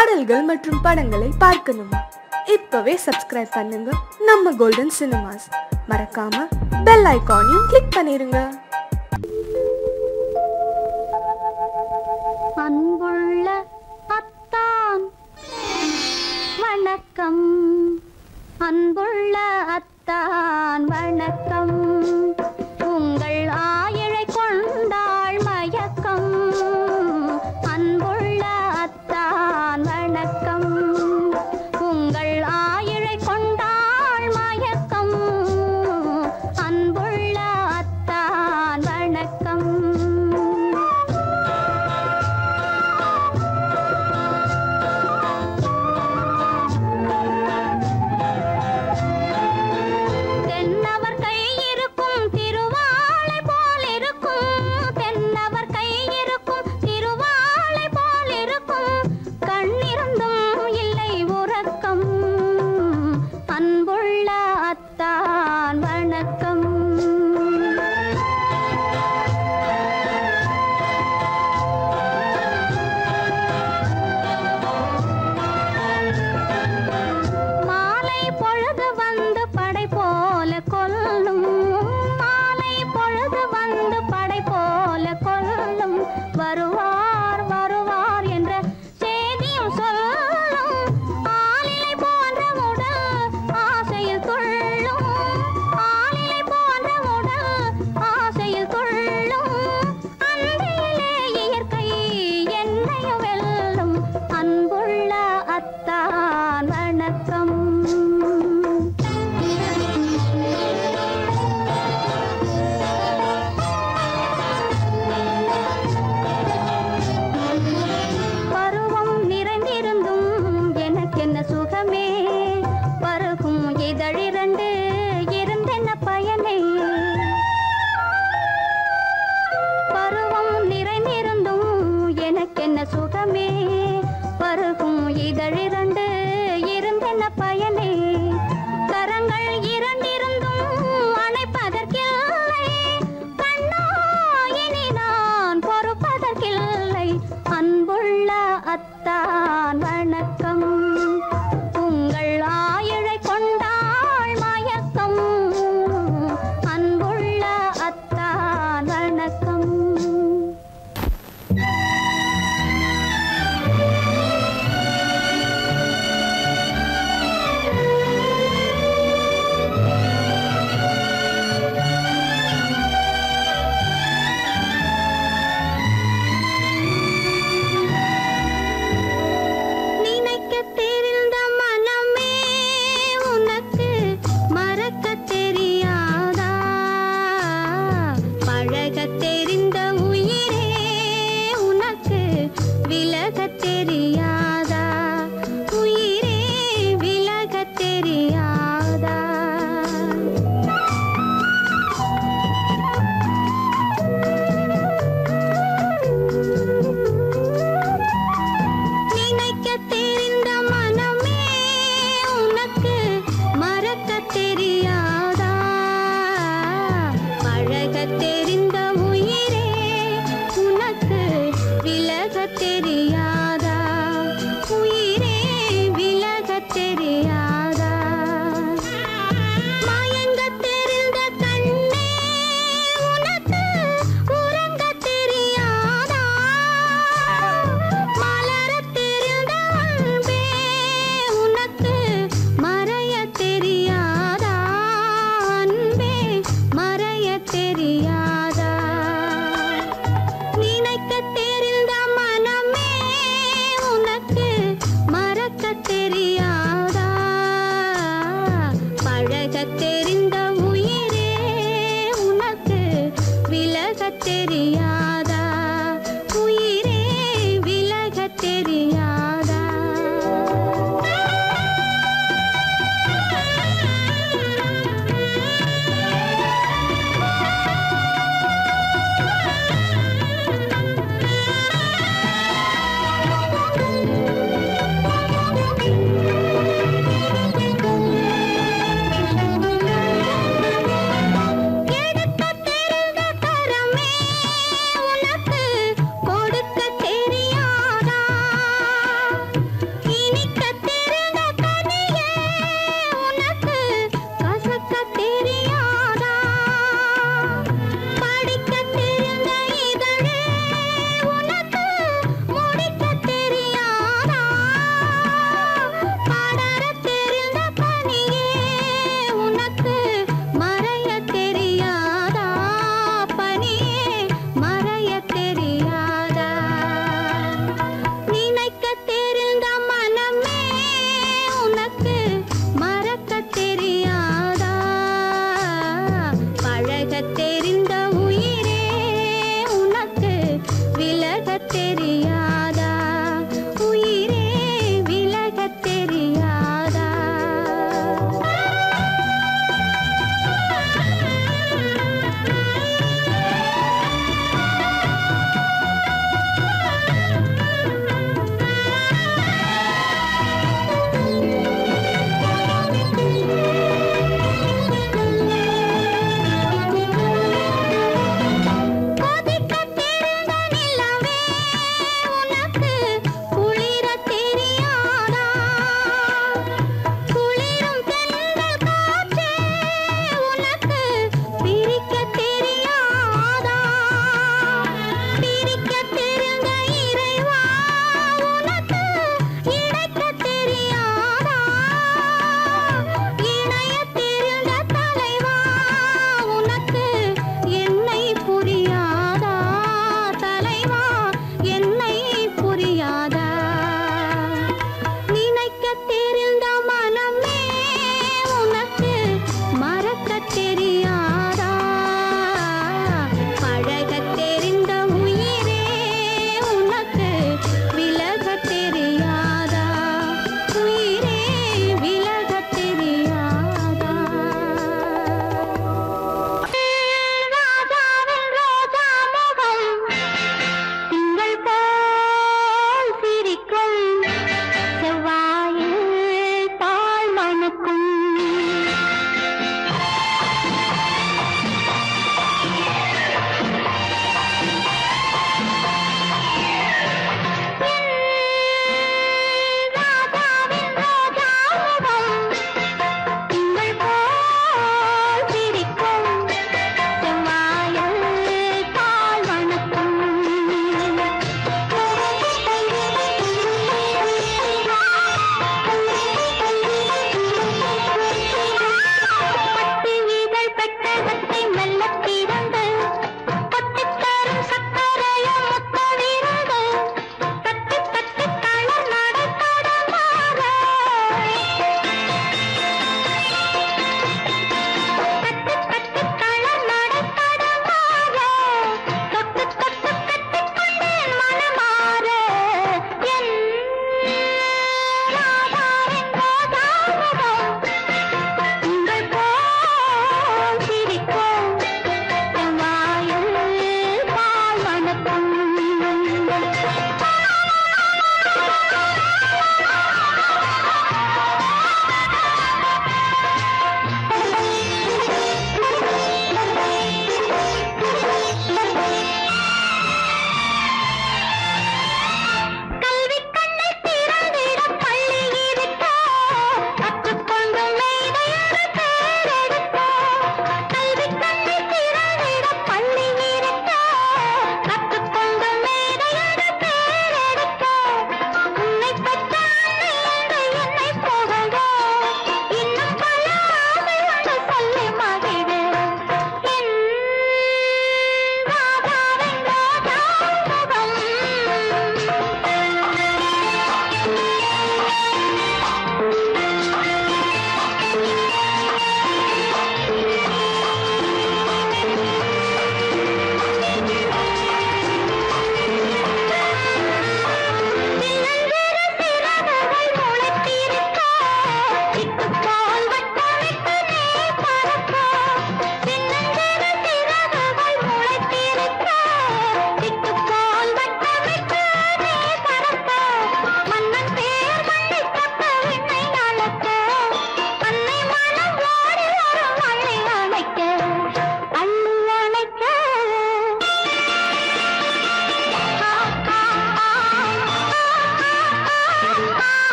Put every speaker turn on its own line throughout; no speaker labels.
பாடல்கள் மற்றும் படங்களை பார்க்கணுமா இப்பவே சப்ஸ்கிரைப் பண்ணுங்க நம்ம கோல்டன் சினிமாஸ் மறக்காம பெல் ஐகானையும் கிளிக் பண்ணிருங்க
அன்புள்ள அத்தான் வணக்கம் அன்புள்ள அத்தான் வணக்கம் உங்கள் ஆயிழை கொண்டாள் மயக்கம் அன்புள்ள அத்தான் வணக்கம் உங்கள் ஆயிழை கொண்டாள் மயக்கம் அன்புள்ள அத்தான் வணக்கம்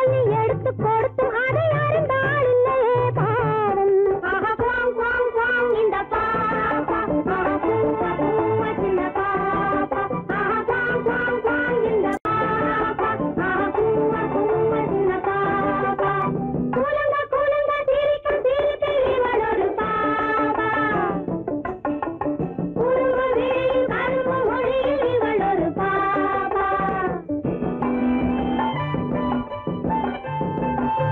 சொல்லி எடுத்து கொடுத்தும் அதை அறிந்தாள் இல்லையே பாவம் ஆஹா குவாங் குவாங் குவாங் இந்த பாப்பா ஆஹா பூவா பூவா சின்ன பாப்பா ஆஹா குவாங் குவாங் குவாங் இந்த பாப்பா ஆஹா பூவா பூவா சின்ன பாப்பா கூலங்க கூலங்க சிரிக்கும் சிரிப்பில் இவள் ஒரு பாப்பா குறும்பு விழியும் கரும்பு மொழியில் இவள் ஒரு பாப்பா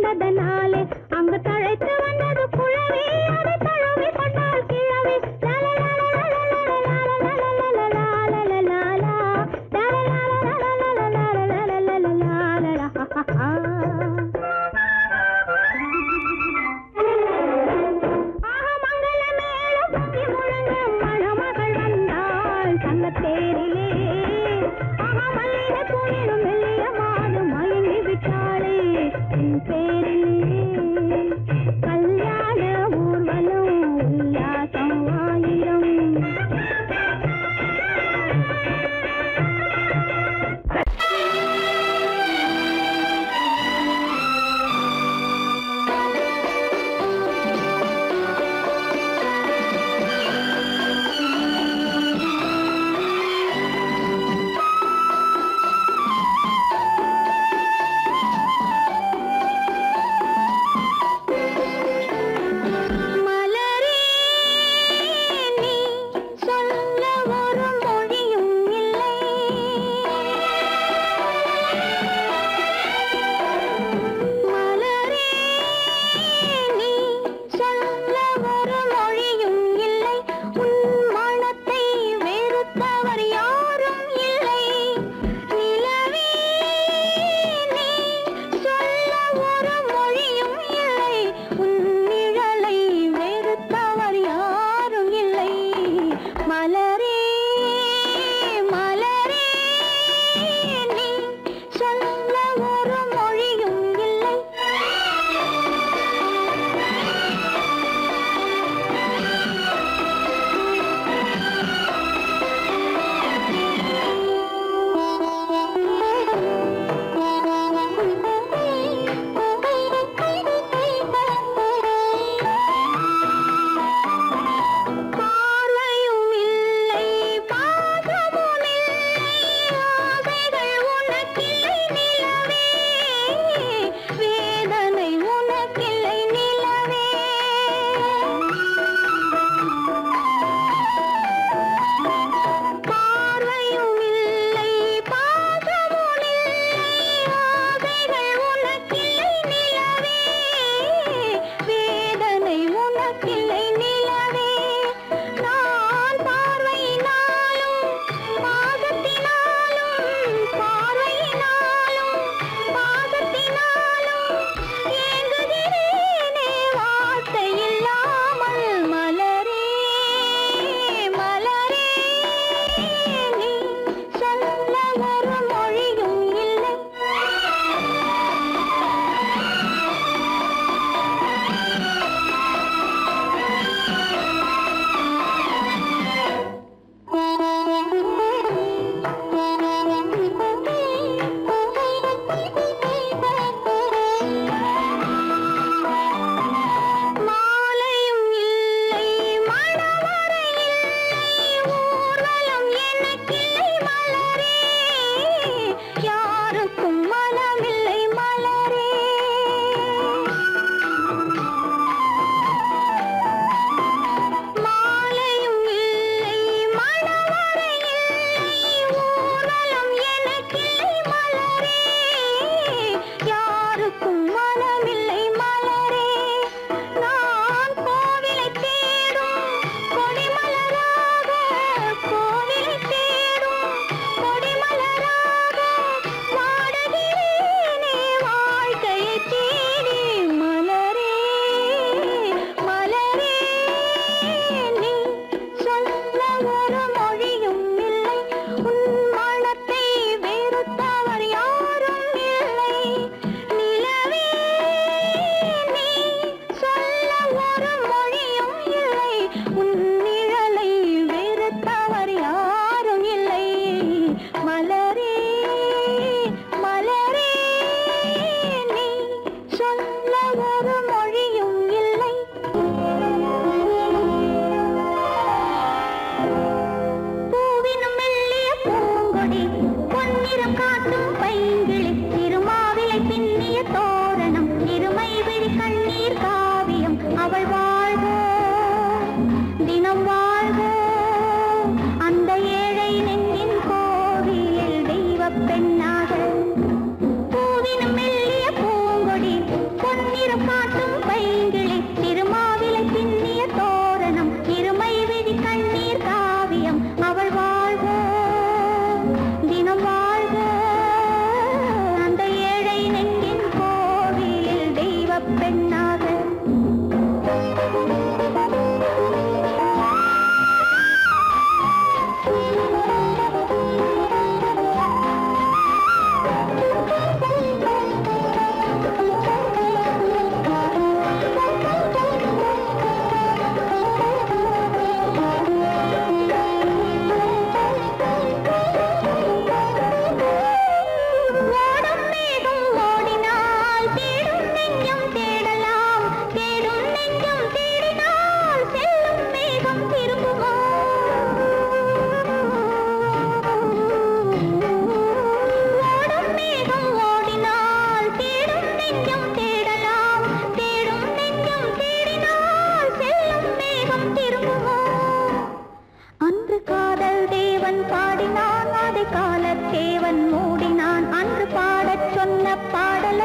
சொன்னதனாலே அங்கு தழைத்து வந்தது குழவி அதை தழுவி கொண்டால் கிழவி தேரிலே ஆஹா மல்லிகை பூவிடும் மெல்லிய மாது மயங்கி விட்டாளே என் பேரிலே கல்யாண ஊர்வலம் உல்லாசம் ஆயிரம்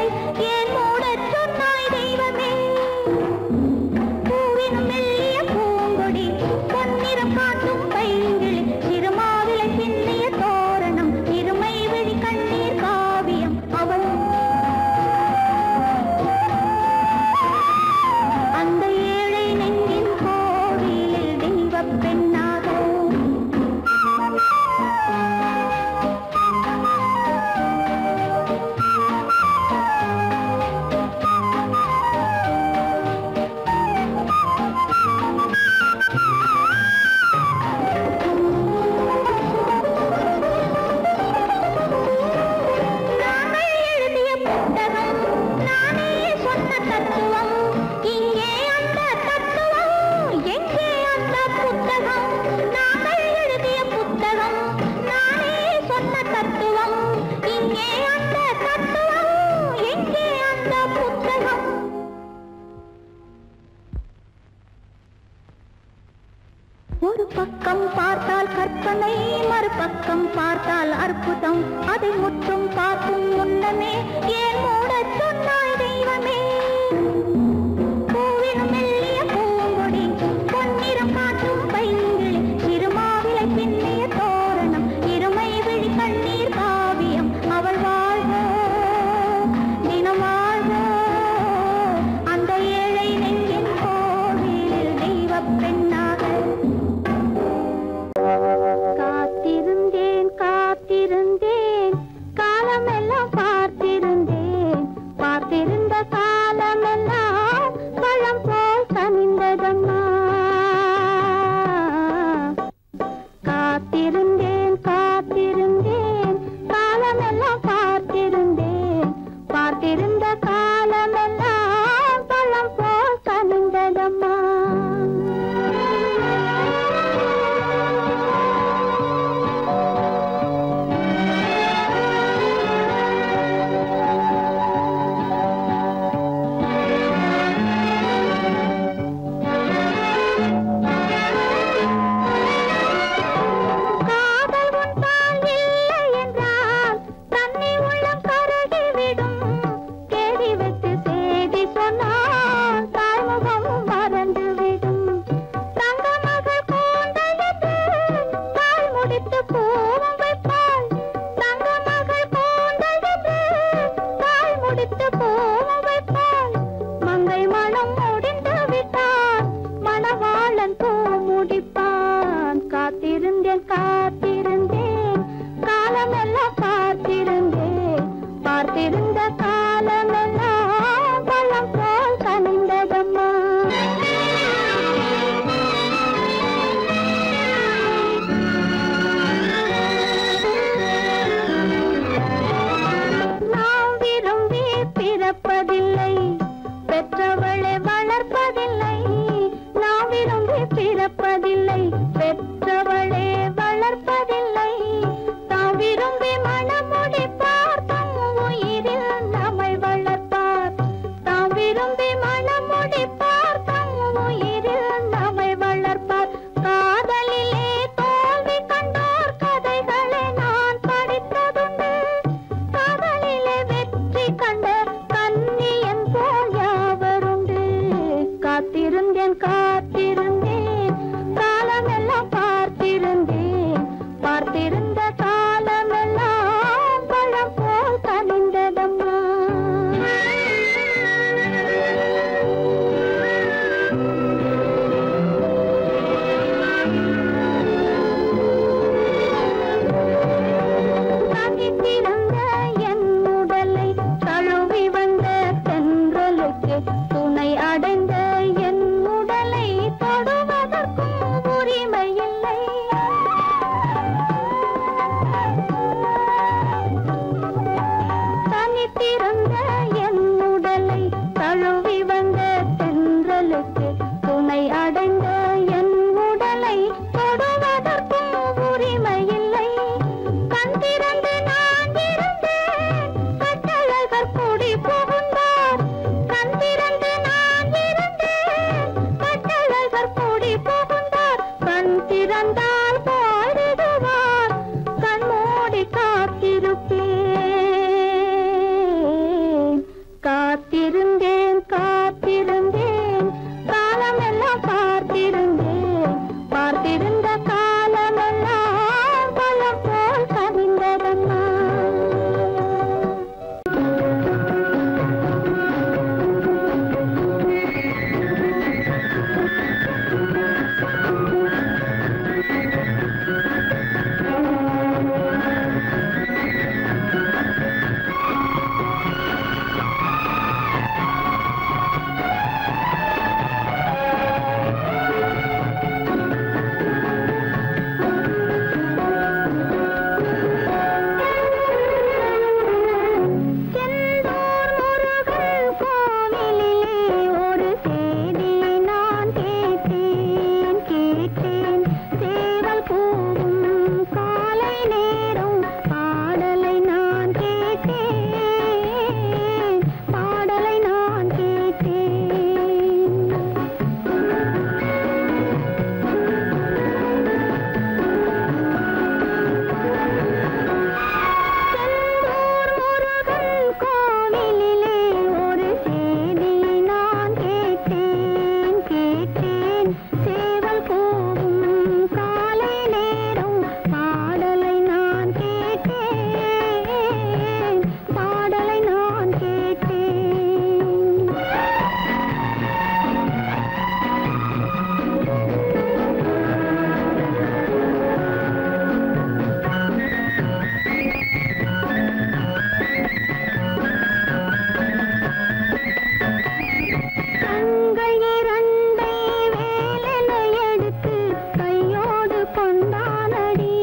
கண்களை ஏன் மூடச் சொன்னாய் தெய்வமே பூவினும் மெல்லிய பூங்கொடி பொன்னிறம் காட்டும் பைங்கிளி திருமாவிலை பின்னிய தோரணம் இருமை விழி கண்ணீர் காவியம் அவள் அந்த ஏழை நெஞ்சின் கோவிலில் தெய்வப் பெண்ணாக நாங்கள் எழுதிய புத்தகம் நானே சொன்ன தத்துவம் இங்கே அந்த தத்துவம் எங்கே அந்த புத்தகம் நாங்கள் எழுதிய புத்தகம் நானே சொன்ன தத்துவம் இங்கே அந்த தத்துவம் எங்கே அந்த புத்தகம் ஒரு பக்கம் பார்த்தால் கற்பனை மறுபக்கம் பார்த்தால் அற்புதம் அதை முற்றும் பார்க்கும் முன்னமே ஏன் மூடச் சொன்னாய் தெய்வமே பூவினும் மெல்லிய பூங்கொடி பொன்னிறம் காட்டும் பைங்கிளி திருமாவிலை பின்னிய தோரணம் இருமை விழி கண்ணீர் காவியம் அவள் வாழ்க தினம் வாழ்க அந்த ஏழை நெஞ்சின் கோவிலில் தெய்வப் பெண்ணாக காத்திருந்தேன் காத்திருந்தேன் காலமெல்லாம் பார்த்திருந்தேன் பார்த்திருந்த காலமெல்லாம் பழம் போல் கனிந்ததம்மா காத்திருந்தேன் காத்திருந்தேன் காலமெல்லாம் பார்த்திருந்தேன் பார்த்திருந்த காலமெல்லாம் பழம் போல் கனிந்ததம்மா காதல் உன்பால் இல்லை என்றால் தன்னை உள்ளம் கருகிவிடும் கேடி வைத்து செய்தி சொன்னால் தாய்முகம் மறந்துவிடும் தங்க மகள் கூந்தலிட்டு தாய் முடித்து பூவும் வைப்பாள் தங்க மகள் கூந்தலிட்டு தாய் முடித்து பூவும் வைப்பாள் மங்கை மனம் முடிந்து விட்டான் மணவாளன் பூ முடிப்பான் காத்திருந்தேன் காத்திருந்தேன் காலமெல்லாம் பார்த்திருந்தேன் பார்த்திருந்த காலமெல்லாம் பழம் போல் கனிந்ததம்மா நாம் விரும்பி பிறப்ப காத்திருந்தேன் காத்திருந்தேன் காலமெல்லாம் பார்த்திருந்தேன் பார்த்திருந்த காலமெல்லாம் பலம் போல் கவிந்ததம்மா செந்தூர் முருகன் கோவிலிலே ஒரு செய்தியை நான் கேட்டேன் கேட்டேன் சேவல் கூவும் காலை நேரம் பாடலை நான் கேட்டேன் பாடலை நான் கேட்டேன் செந்தூர் முருகன் கோவிலிலே ஒரு செய்தியை நான் கேட்டேன் கேட்டேன் சேவல் கூவும் காலை நேரம் பாடலை நான் கேட்டேன் பாடலை நான் கேட்டேன் கண்கள் இரண்டை வேலென எடுத்து கையோடு கொண்டானடி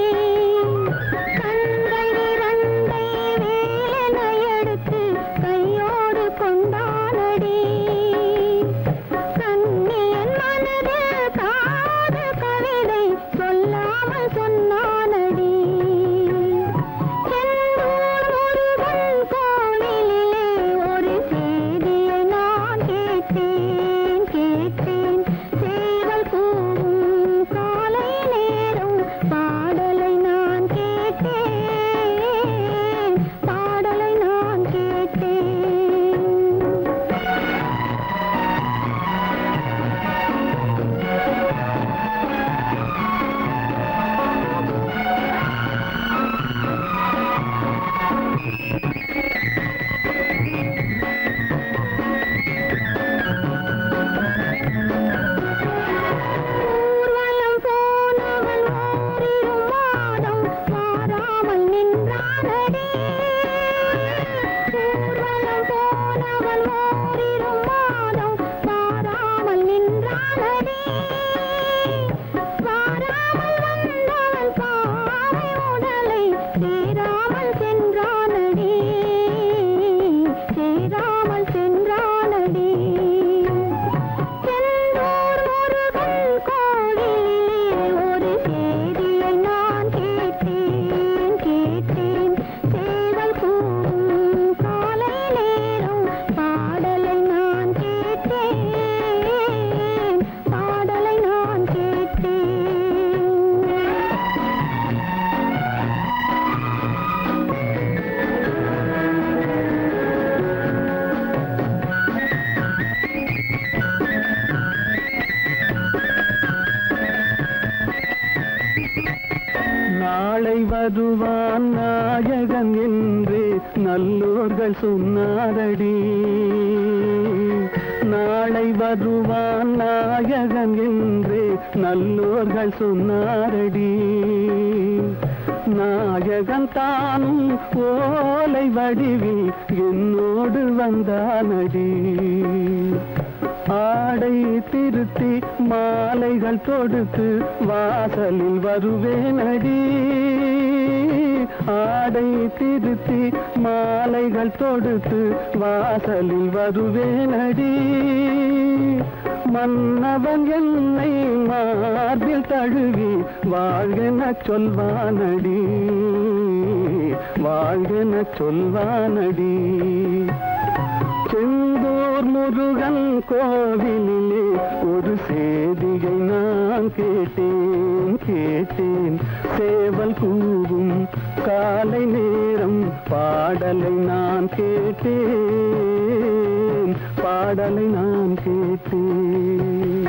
கண்கள் இரண்டை வேலென எடுத்து கையோடு கொண்டானடி கண்ணியன் மனதில் காத கவிதை சொல்லாமல் சொன்னானடி செந்தூர் முருகன் கோவிலிலே ஒரு செய்தியை நான் கேட்டேன் கேட்டேன் சேவல் கூவும் காலை நேரம் பாடலை நான் கேட்டேன் பாடலை நான் கேட்டேன் ஊர்வலம் போனவன் ஓரிரு மாதம் மாறாமல் நின்றானடி ஊர்வலம் போனவன் ஓரிரு மாதம் மாறாமல் நின்றானடி வாராமல் வந்தவன் பாவை உடலை சேராமல் சென்றானடி சேராமல் சென்றானடி செந்தூர் முருகன் கோவிலிலே ஒரு செய்தியை நான் கேட்டேன் கேட்டேன் சேவல் கூவும் காலை நேரம் பாடலை நான் கேட்டேன் பாடலை நான் கேட்டேன்
நாளை வருவான் நாயகன் என்று நல்லோர்கள் சொன்னாரடி நாளை வருவான் நாயகன் என்று நல்லோர்கள் சொன்னாரடி நாயகன் தானும் ஓலை வடிவில் என்னோடு வந்தானடி ஆடை திருத்தி மாலைகள் தொடுத்து வாசலில் வருவேனடி ஆடை திருத்தி மாலைகள் தொடுத்து வாசலில் வருவேனடி மன்னவன் என்னை மார்பில் தழுவி வாழ்கென சொல்வானடி வாழ்கென சொல்வானடி செந்தூர் முருகன் கோவிலிலே ஒரு செய்தியை நான் கேட்டேன் கேட்டேன் சேவல் கூவும் காலை நேரம் பாடலை நான் கேட்டேன் பாடலை நான் கேட்டேன்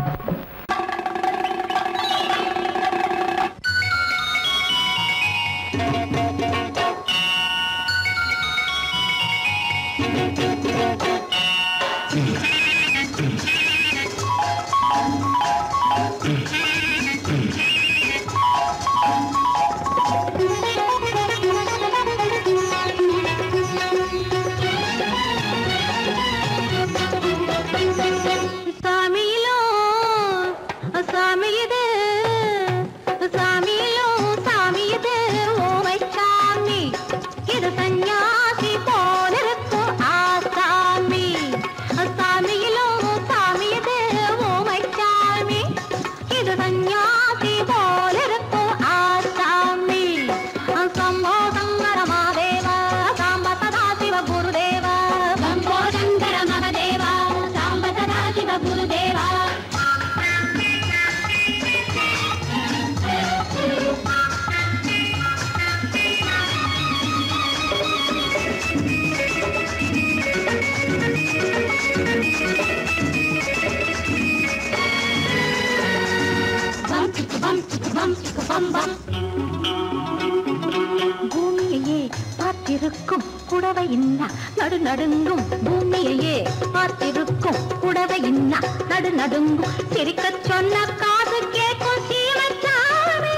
சாமியிலோ சாமி இது சாமியிலோ சாமி இது ஓமை சாமி இது சந்நியாசி போலிருக்கும் ஆசாமி சாமியிலோ சாமி இது ஓமை சாமி இது சந்நியாசி போலிருக்கும் ஆசாமி சம்போ சங்கர மாதேவ சாம்ப சதா சிவ குருதேவ சம்போ சங்கர மகதேவ சாம்ப சதா சிவ குருதேவ பம் சிக்கு பம் சிக்கு பம் சிக்கு பம் பம் பூமியையே பார்த்திருக்கும் புடவை இன்னா நடு நடுங்கும் பூமியையே பார்த்திருக்கும் புடவை இன்னா நடு நடுங்கும் சிரிக்கச் சொன்ன காது கேட்கும் சீமச்சாமி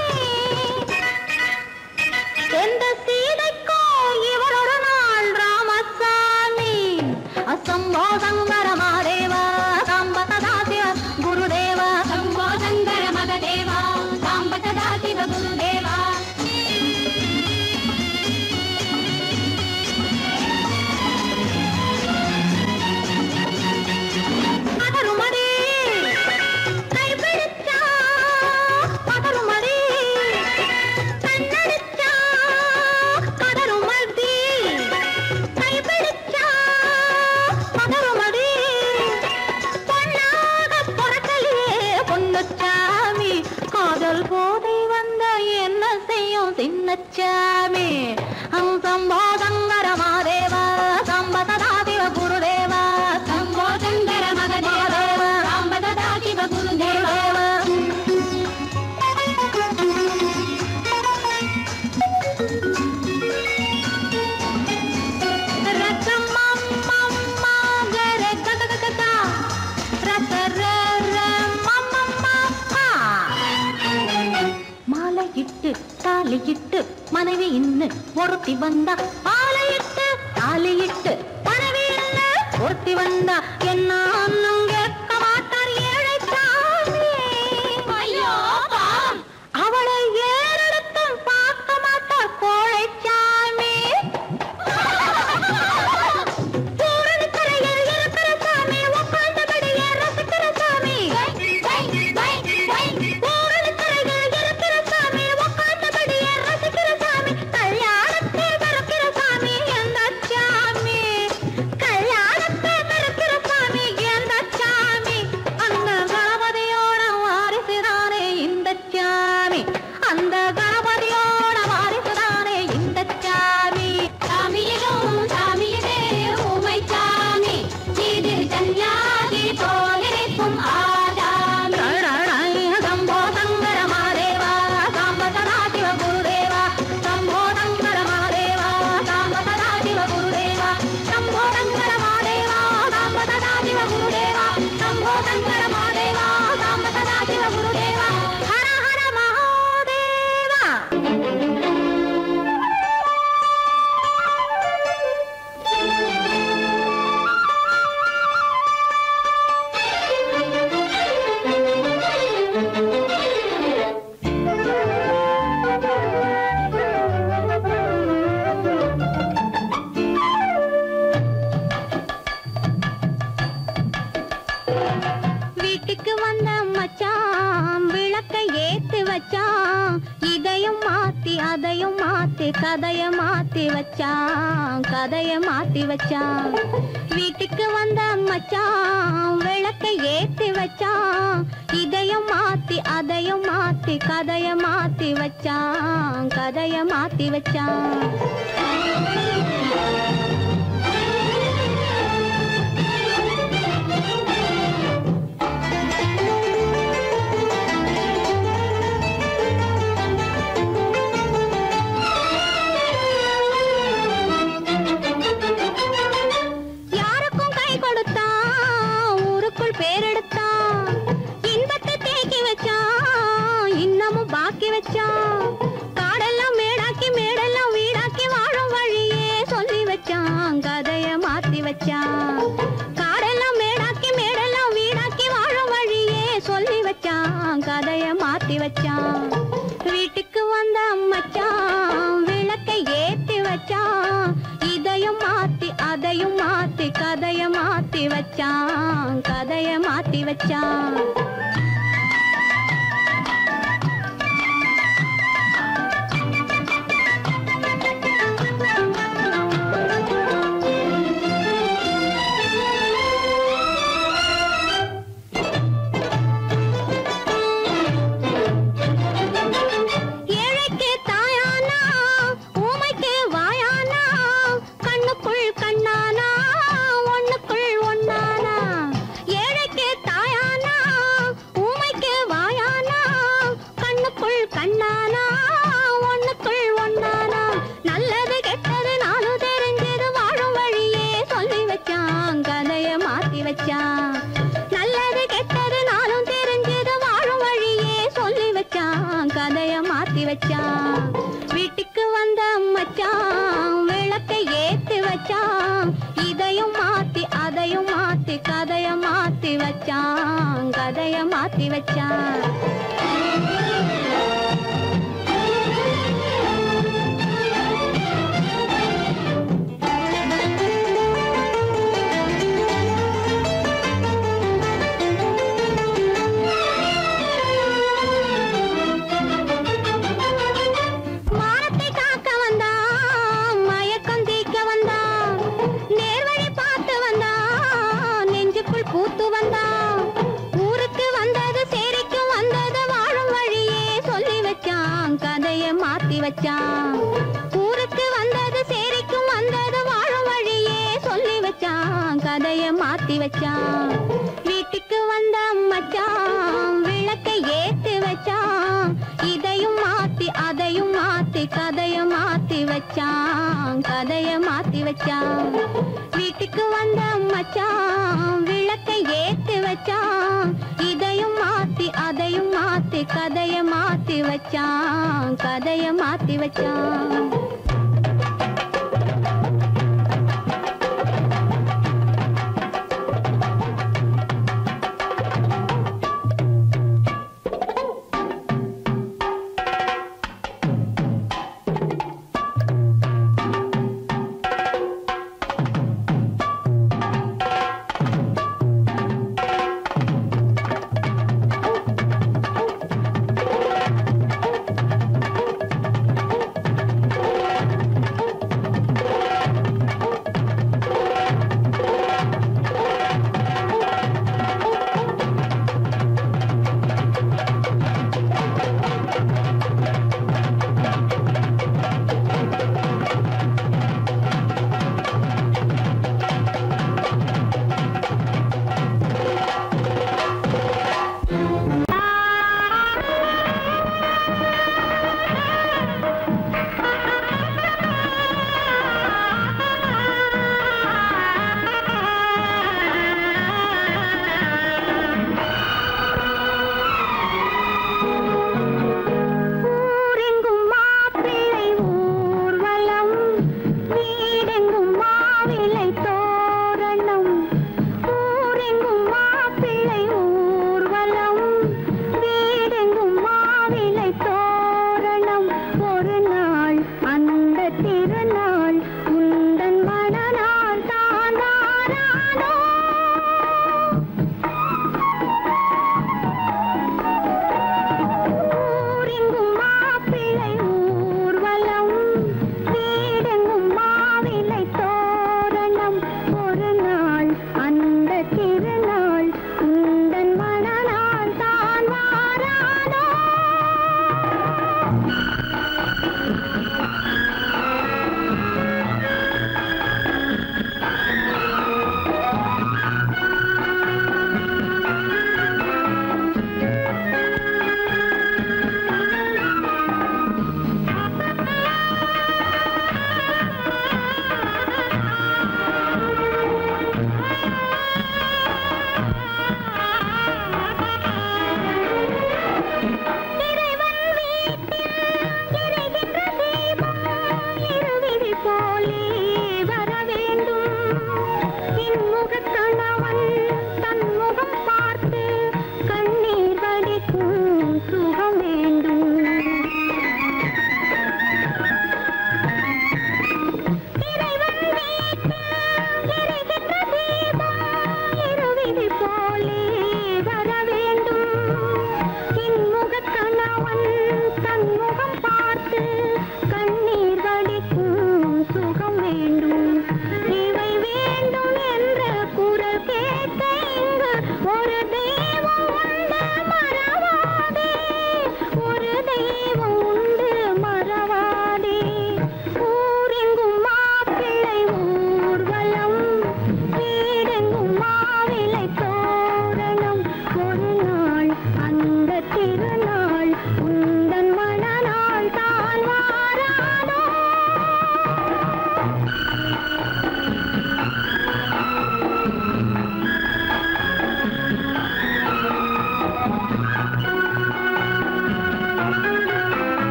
எந்த சீதைக்கோ இவர் ஒரு நாள் ராமசாமி அசம்போ சங்கர மாதேவ சாம்ப சதா சிவ குருதேவ சம்போ சங்கர மகதேவ சாம்ப சதா சிவ குருதேவா பதறுமடி கைபிடிச்சா பதறுமடி கண்ணடிச்சா பதறுமடி கைபிடிச்சா பதறுமடி பொன்னாக பொறக்கலையே பொன்னுச்சாமி காதல் போதை வந்த என்ன செய்யும் சின்னச்சாமி சம்போ சங்கர மாதேவா சம்ப சதா சிவ குருதேவா சம்போ சங்கர மகதேவ சம்ப சதா சிவ குருதேவா மாலையிட்டு தாலியிட்டு மனைவி இன்னு ஒருத்தி வந்தா ஆலையிட்டு தாலியிட்டு மனைவி இன்னு ஒருத்தி வந்தா என்ன அண்ணன் கேட்க மாட்டார் ஏழை சாமி ஐயோ அவளை ஏறெடுத்தும் பார்க்க மாட்டார் கோழை சாமி பூரணிக்கரையில் இருக்கிற சாமி, உட்கார்ந்தபடியே ரசிக்கிற சாமி. பூரணிக்கரையில் இருக்கிற சாமி, உட்கார்ந்தபடியே ரசிக்கிற சாமி. கல்யாணத்தை மறக்கிற சாமி, எந்த சாமி? கல்யாணத்தை மறக்கிற சாமி, எந்த சாமி? அந்த கணபதியோட வாரிசுதானே இந்த சாமி அந்த கணபதியோட வாரிசுதானே இந்த சாமி சாமியிலும் சாமியிலே ஊமை சாமி இது சன்னியாசி போலிருக்கும் ஆசாமி சம்போ சங்கர மாதேவா சாம்ப சதா சிவ குருதேவா சம்போ சங்கர மாதேவா சாம்ப சதா சிவ குருதேவா சம்போ சங்கர மாதேவா சாம்ப சதா சிவ குருதேவா சம்போ சங்கர மாதேவா சாம்ப சதா சிவ குருதேவா ஹர ஹர மகாதேவா வீட்டுக்கு வந்த மச்சான் விளக்கை ஏத்து வச்சான் இதையும் மாத்தி அதையும் மாத்தி கதைய மாத்தி வச்சான் கதைய மாத்தி வச்சான் வீட்டுக்கு வந்த மச்சான் விளக்கை ஏத்தி வச்சான் இதையும் மாத்தி அதையும் மாத்தி கதைய மாத்தி வச்சான் கதைய மாத்தி வச்சான் வச்சான் காடெல்லாம் மேடாக்கி மேடெல்லாம் வீடாக்கி வாழும் வழியே சொல்லி வச்சான் கதைய மாத்தி வச்சான் வீட்டுக்கு வந்த மச்சான் விளக்கை ஏத்தி வச்சான் இதையும் மாத்தி அதையும் மாத்தி கதைய மாத்தி வச்சான் கதைய மாத்தி வச்சான் ஏழைக்கு தாயானா ஊமைக்கு வாயானா கண்ணுக்குள் கண்ணானா ஒண்ணுக்குள் ஒண்ணானா ஏழைக்கு தாயானா ஊமைக்கு வாயானா கண்ணுக்குள் கண்ணானா ஒண்ணுக்குள் ஒண்ணானா நல்லது கெட்டது நானும் தெரிஞ்சது வாழும் வழியே சொல்லி வச்சான் கதைய மாத்தி வச்சான் நல்லது கெட்டது நானும் தெரிஞ்சது வாழும் வழியே சொல்லி வச்சான் கதைய மாத்தி வச்சான் வீட்டுக்கு வந்த மச்சான் விளக்கை ஏத்தி வச்சான் இதையும் மாத்தி அதையும் மாத்தி கதைய மாத்தி வச்சான் கதைய மாத்தி வச்சான் மானத்தை காக்க வந்தான் மயக்கம் தீக்க வந்தான் நேர்வழி பார்த்து வந்தான் நெஞ்சுக்குள் பூத்து வந்தான் ஊருக்கு வந்தது சேரிக்கு வந்தது வாழும் வழியே சொல்லி வச்சான் கதைய மாத்தி வச்சான் ஊருக்கு வந்தது சேரிக்கும் வந்தது வாழும் வழியே சொல்லி வச்சான் கதைய மாத்தி வச்சான் வீட்டுக்கு வந்த மச்சான் விளக்கை ஏத்தி வச்சான் இதையும் மாத்தி அதையும் மாத்தி கதைய மாத்தி வச்சான் கதைய மாத்தி வச்சான் வீட்டுக்கு வந்த மச்சான் விளக்கை ஏத்தி வச்சான் இதையும் மாத்தி அதையும் மாத்தி கதைய மாத்தி வச்சான் கதைய மாத்தி வச்சான்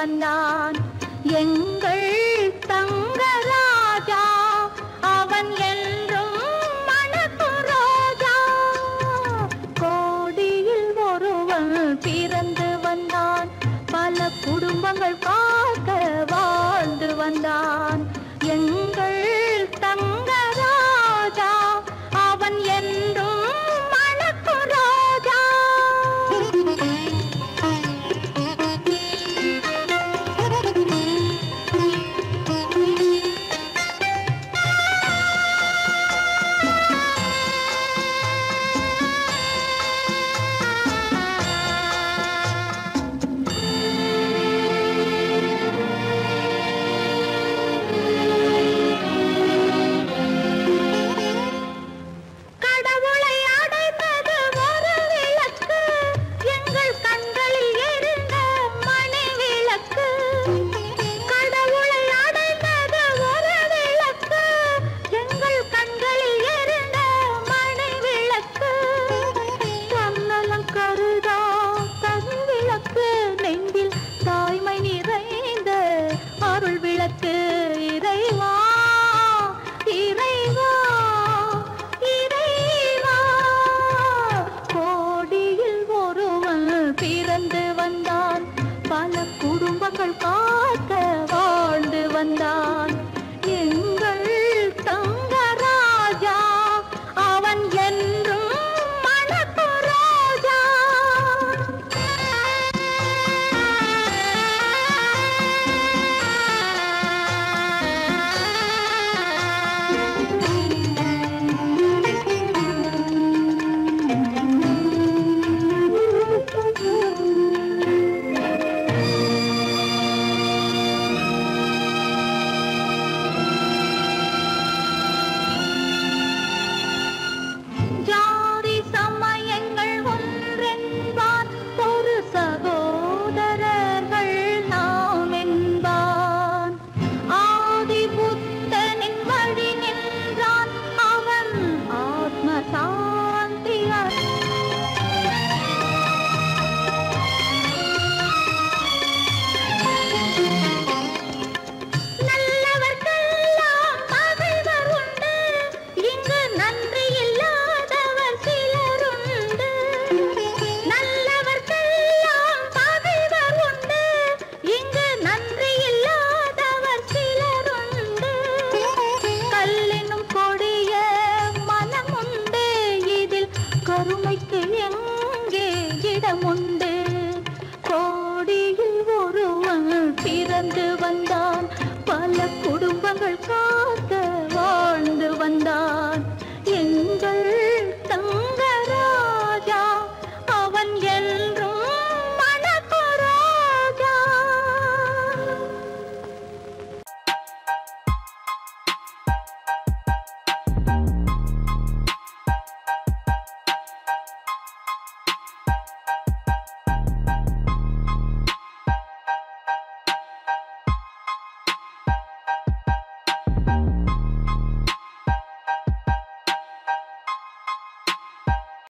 வந்தான் எங்கள் தங்கராஜா அவன் என்றும் மணக்கும் ரோஜா கோடியில் ஒருவன் பிறந்து வந்தான் பல குடும்பங்கள் காக்க வாழ்ந்து வந்தான் எங்கள் தங்கராஜா அவன் என்றும் மணக்கும் ரோஜா கடவுளை அடைந்தது ஒரு விளக்கு எங்கள் கண்களில் எரிந்த மணி விளக்கு கடவுளை அடைந்தது ஒரு விளக்கு எங்கள் கண்களில் எரிந்த மணி விளக்கு தன்னலம் கருதா தன் விளக்கு நெஞ்சில் தாய்மை நிறைந்த அருள் விளக்கு இறைவா இறைவா இறைவா கோடியில் ஒருவன் பிறந்து வந்தான் பல குடும்பங்கள் காக்க வாழ்ந்து வந்தான் எங்கள் தங்கராஜா அவன் என்றும் மணக்கு ராஜா ஜாதி சமயங்கள் ஒன்றென்பான் ஒரு சகோதரர்கள் நாம் என்பான் ஆதி புத்தனின் வழி நின்றான் அவன் ஆத்ம சாந்தி நல்லவர்க்கெல்லாம் பகைவர் உண்டு இங்கு நன்றி இல்லாதவர் சிலருண்டு நல்லவர்க்கெல்லாம் பகைவர் உண்டு இங்கு நன்றி இல்லாதவர் சிலருண்டு கல்லினும் கொடிய மனம் உண்டு இதில் கருமைக்கு எங்கே இடமுண்டு கோடியில் ஒருவன் பிறந்து வந்தான் பல குடும்பங்கள் கா